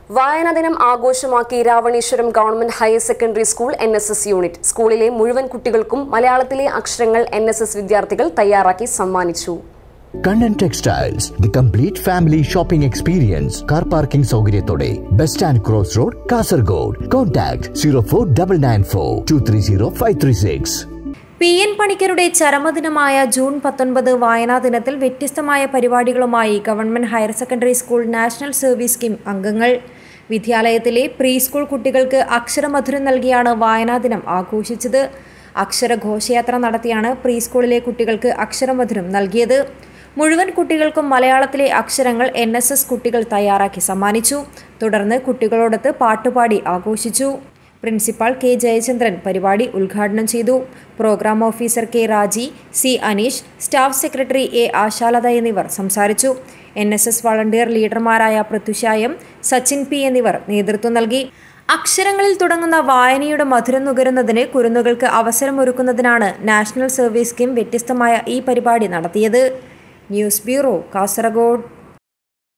വായനാ ദിനം ആഘോഷമാക്കി Ravaneshwaram government higher secondary school N S S unit സ്കൂളിലെ മുഴുവൻ കുട്ടികൾക്കും മലയാളത്തിലെ അക്ഷരങ്ങൾ എൻ എസ് എസ് വിദ്യാർത്ഥികൾ തയ്യാറാക്കി സമ്മാനിച്ചു Kannan textiles the complete family shopping experience car parking സൗകര്യത്തോടെ bus stand cross road Kasaragod contact zero four double nine four two three zero five three six P N പണിക്കരുടെ ചരമദിനമായ ജൂൺ പത്തൊൻപത് വായനാ ദിനത്തിൽ വ്യത്യസ്തമായ പരിപാടികളുമായി government higher secondary school national service scheme അംഗങ്ങൾ വിദ്യാലയത്തിലെ പ്രീ സ്കൂൾ കുട്ടികൾക്ക് അക്ഷരമധുരം നൽകിയാണ് വായനാ ദിനം ആഘോഷിച്ചത് അക്ഷര ഘോഷയാത്ര നടത്തിയാണ് പ്രീ സ്കൂളിലെ കുട്ടികൾക്ക് അക്ഷരമധുരം നൽകിയത് മുഴുവൻ കുട്ടികൾക്കും മലയാളത്തിലെ അക്ഷരങ്ങൾ എൻ എസ് എസ് കുട്ടികൾ തയ്യാറാക്കി സമ്മാനിച്ചു തുടർന്ന് കുട്ടികളോടൊത്ത് പാട്ടുപാടി ആഘോഷിച്ചു പ്രിൻസിപ്പാൾ കെ ജയചന്ദ്രൻ പരിപാടി ഉദ്ഘാടനം ചെയ്തു program officer K Raji C Aneesh staff secretary A Ashalatha എന്നിവർ സംസാരിച്ചു എൻ എസ് എസ് വളണ്ടിയർ ലീഡർമാരായ പൃഥുഷായം സച്ചിൻ പി എന്നിവർ നേതൃത്വം നൽകി അക്ഷരങ്ങളിൽ തുടങ്ങുന്ന വായനയുടെ മധുരം നുകരുന്നതിന് കുരുന്നുകൾക്ക് അവസരമൊരുക്കുന്നതിനാണ് നാഷണൽ സർവീസ് സ്കീം വ്യത്യസ്തമായ ഈ പരിപാടി നടത്തിയത് ന്യൂസ് ബ്യൂറോ കാസർഗോഡ്